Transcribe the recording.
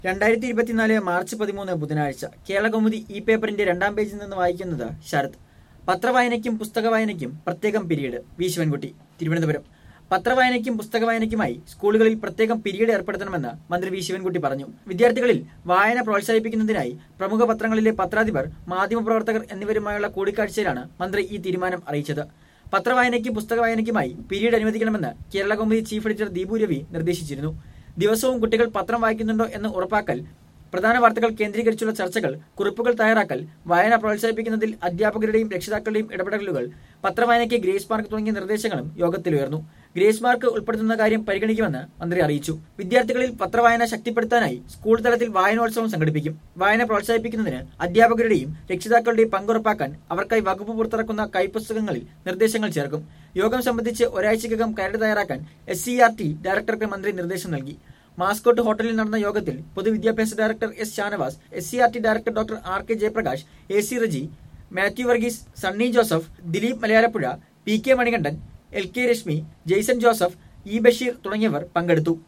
രണ്ടായിരത്തി ഇരുപത്തിനാല് മാർച്ച് പതിമൂന്ന് ബുധനാഴ്ച കേരളകൗമുദി ഈ പേപ്പറിന്റെ രണ്ടാം പേജിൽ നിന്ന് വായിക്കുന്നത് ശരത് പത്രവായനയ്ക്കും പുസ്തക വായനയ്ക്കും പ്രത്യേകം പിരീഡ് വി ശിവൻകുട്ടി തിരുവനന്തപുരം പത്രവായനയ്ക്കും പുസ്തക വായനയ്ക്കുമായി സ്കൂളുകളിൽ പ്രത്യേകം പിരീഡ് ഏർപ്പെടുത്തണമെന്ന് മന്ത്രി വി ശിവൻകുട്ടി പറഞ്ഞു വിദ്യാർത്ഥികളിൽ വായന പ്രോത്സാഹിപ്പിക്കുന്നതിനായി പ്രമുഖ പത്രങ്ങളിലെ പത്രാധിപർ മാധ്യമപ്രവർത്തകർ എന്നിവരുമായുള്ള കൂടിക്കാഴ്ചയിലാണ് മന്ത്രി ഈ തീരുമാനം അറിയിച്ചത് പത്രവായനയ്ക്കും പുസ്തക വായനയ്ക്കുമായി പിരീഡ് അനുവദിക്കണമെന്ന് കേരള കൗമുദി ചീഫ് എഡിറ്റർ ദീപു രവി നിർദ്ദേശിച്ചിരുന്നു ദിവസവും കുട്ടികൾ പത്രം വായിക്കുന്നുണ്ടോ എന്ന് ഉറപ്പാക്കൽ പ്രധാന വാർത്തകൾ കേന്ദ്രീകരിച്ചുള്ള ചർച്ചകൾ കുറിപ്പുകൾ തയ്യാറാക്കൽ വായന പ്രോത്സാഹിപ്പിക്കുന്നതിൽ അധ്യാപകരുടെയും രക്ഷിതാക്കളുടെയും ഇടപെടലുകൾ പത്രവായനയ്ക്ക് ഗ്രേസ് മാർക്ക് തുടങ്ങിയ നിർദ്ദേശങ്ങളും യോഗത്തിലുയർന്നു ഗ്രേസ് മാർക്ക് ഉൾപ്പെടുത്തുന്ന കാര്യം പരിഗണിക്കുമെന്ന് മന്ത്രി അറിയിച്ചു വിദ്യാർത്ഥികളിൽ പത്രവായന ശക്തിപ്പെടുത്താനായി സ്കൂൾ തലത്തിൽ വായനോത്സവം സംഘടിപ്പിക്കും വായന പ്രോത്സാഹിപ്പിക്കുന്നതിന് അധ്യാപകരുടെയും രക്ഷിതാക്കളുടെയും പങ്കുറപ്പാക്കാൻ അവർക്കായി വകുപ്പ് പുറത്തിറക്കുന്ന കൈപ്പുസ്തകങ്ങളിൽ നിർദ്ദേശങ്ങൾ ചേർക്കും യോഗം സംബന്ധിച്ച് ഒരാഴ്ചയ്ക്കകം കരട് തയ്യാറാക്കാൻ എസ് സി ആർ ടി ഡയറക്ടർക്ക് മന്ത്രി നിർദ്ദേശം നൽകി മാസ്കോട്ട് ഹോട്ടലിൽ നടന്ന യോഗത്തിൽ പൊതുവിദ്യാഭ്യാസ director S Shanavas S C R T director doctor R K Jayaprakash A C Reji Mathew Varghese Sunny Joseph Dileep Malayalappuzha P K Manikandan L K Rashmi Jaison Joseph E Basheer തുടങ്ങിയവർ പങ്കെടുത്തു